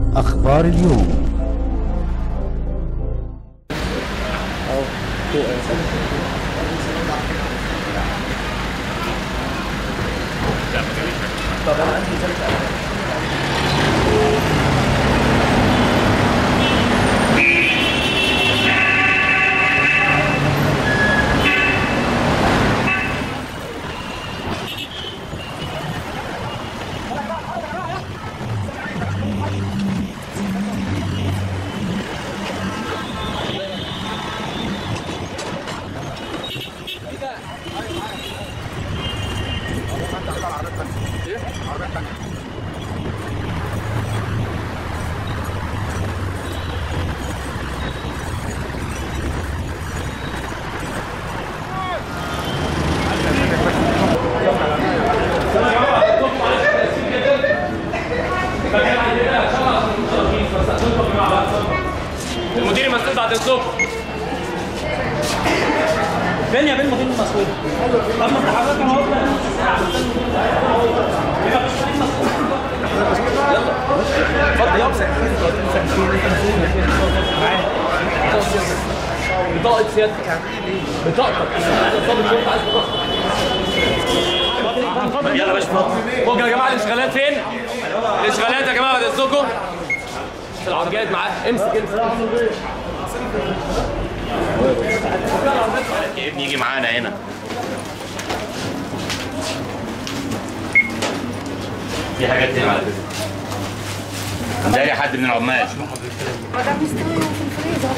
أخبار اليوم المدير مسؤول بعد الصبح فين يا بين المدير المسؤول؟ طب ما انت حضرتك اهو يبقى مش مدير مسؤول بطاقة سيادتك بطاقتك انا ضابط شرطة عايز بطاقتك يلا يا باشا فوق يا جماعة الاشغالات فين؟ الاشغالات يا جماعة بعد اذنكم العربيات معاه امسك امسك يا ابني يجي معانا هنا في حاجات تانية على فكرة ده حد من العمال ما ده مستوي في الفريزر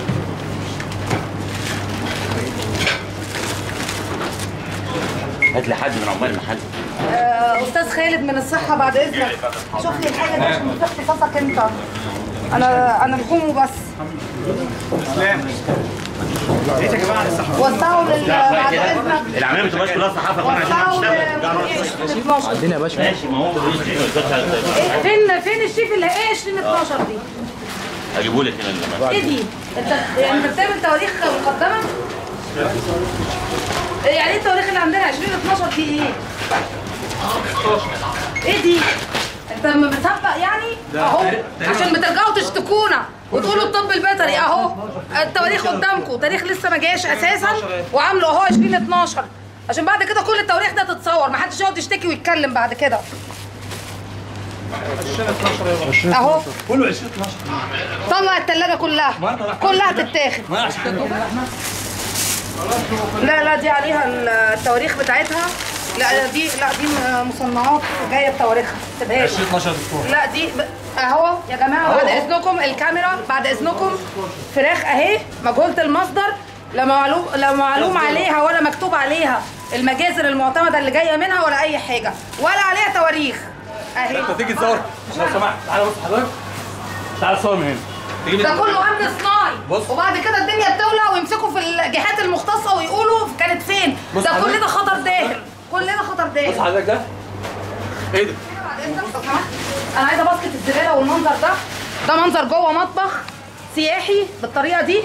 هات لي حد من عمال المحل آه، استاذ خالد من الصحه بعد اذنك شوف لي الحاجه دي عشان في اختصاصك انت انا انا لحوم وبس وزعوا لل بعد اذنك العمليه ما بتبقاش كلها صحافه كمان عشان وزعوا نشتغل ل 12 عندنا يا باشا ماشي ما هو فين فين الشيف اللي ايه 20 12 دي؟ هجيبه لك هنا ايه دي؟ انت يعني انت بتعمل تواريخ مقدمه؟ يعني ايه التواريخ اللي عندنا 20 12 دي ايه؟ ايه دي؟ انت لما بتسبق يعني اهو عشان بترجعوا تشتكونا وتقولوا الطب البيطري اهو التواريخ قدامكم تاريخ لسه ما جاش اساسا وعامله اهو 20 12 عشان بعد كده كل التواريخ ده تتصور ما حدش يقعد يشتكي ويتكلم بعد كده اهو كله 20 طلع التلاجة كلها كلها تتاخد لا لا دي عليها التواريخ بتاعتها لا دي لا دي مصنعات جايه بتواريخها ما تسيبهاش 12 دكتور لا دي ب... اهو يا جماعه بعد اذنكم الكاميرا بعد اذنكم فراخ اهي مجهوله المصدر لا معلوم لا معلوم عليها ولا مكتوب عليها المجازر المعتمده اللي جايه منها ولا اي حاجه ولا عليها تواريخ اهي انت تيجي تصور لو سمحت تعالى بص حضرتك تعالى صور من هنا تيجي ده كله امن صناعي بص. وبعد كده الدنيا بتولع ويمسكوا في الجهات المختصه ويقولوا كانت فين بص ده كل حضرتك. ده خطر داخل كل ده خطر بص داخل حضرتك ده ايه ده؟ بعد إذنك لو سمحت، انا عايزه باسكت الزباله والمنظر ده ده منظر جوه مطبخ سياحي بالطريقه دي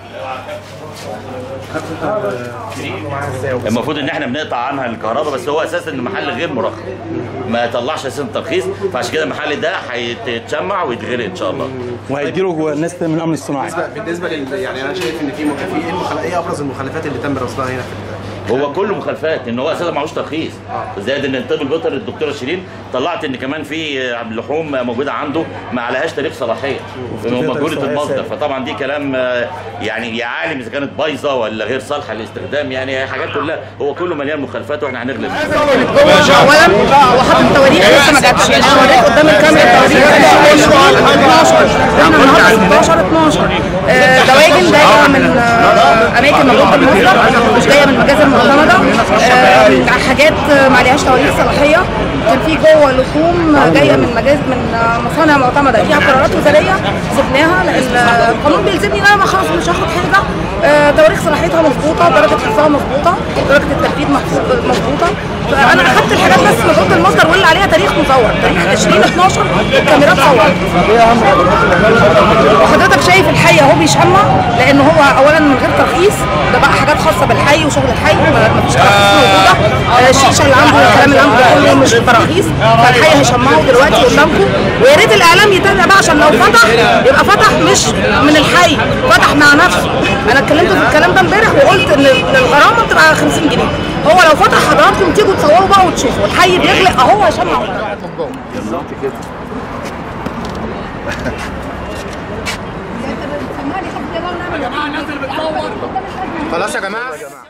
المفروض ان احنا بنقطع عنها الكهرباء بس هو اساسا المحل غير مرخص ما طلعش اساسا ترخيص فعشان كده المحل ده هيتشمع ويتغرق ان شاء الله وهيديروا ناس من الامن الصناعي بالنسبه لل يعني انا شايف ان في مخ- في ايه المخل- ايه ابرز المخالفات اللي تم رصدها هنا في ال- هو كله مخالفات ان هو اساسا معهوش ترخيص زائد ان الطب البيطري الدكتوره شيرين طلعت ان كمان في لحوم موجوده عنده ما عليهاش تاريخ صلاحيه مجهوله المصدر فطبعا دي كلام آه، يعني يا عالم اذا كانت بايظه ولا غير صالحه للاستخدام يعني هي حاجات كلها هو كله مليان مخالفات واحنا هنغلب اولا وحاطط التواريخ لسه ما جاتش يعني انا وريك قدام الكاميرا التواريخ 12 احنا النهارده 16 12 آه، دواجن جايه من آه، اماكن مجهوله المصدر مش جايه من المجازر المعتمده آه، حاجات آه، ما عليهاش تواريخ صلاحيه كان في جوه لحوم جايه من مجاز من آه، مصانع معتمده فيها قرارات وزاريه سبناها لان آه، القانون بيلزمني ان انا خلاص مش هاخد حاجه آه، تواريخ صلاحيتها مظبوطه درجه حفظها مظبوطه درجه التنفيذ محفوظ- مظبوطه فانا اخدت الحاجات بس من اوضه المصدر واللي عليها تاريخ مزور تاريخ 20 12 الكاميرات صورت وحضرتك شايف الحي اهو بيشمع لان هو اولا من غير ترخيص تراخيص ده بقى حاجات خاصه بالحي وشغل الحي ما ما فيش تراخيص موجوده آه، الشيشه اللي عنده والكلام اللي عنده ده كله مش تراخيص فالحي هيشمعه دلوقتي قدامكم ويا ريت الاعلام يتابع بقى عشان لو فتح يبقى فتح مش من الحي فتح مع نفسه انا اتكلمت في الكلام ده امبارح وقلت ان إن الغرامه بتبقى 50 جنيه هو لو فتح حضراتكم تيجوا تصوروا بقى وتشوفوا الحي بيغلق اهو هيشمع خلاص يا جماعه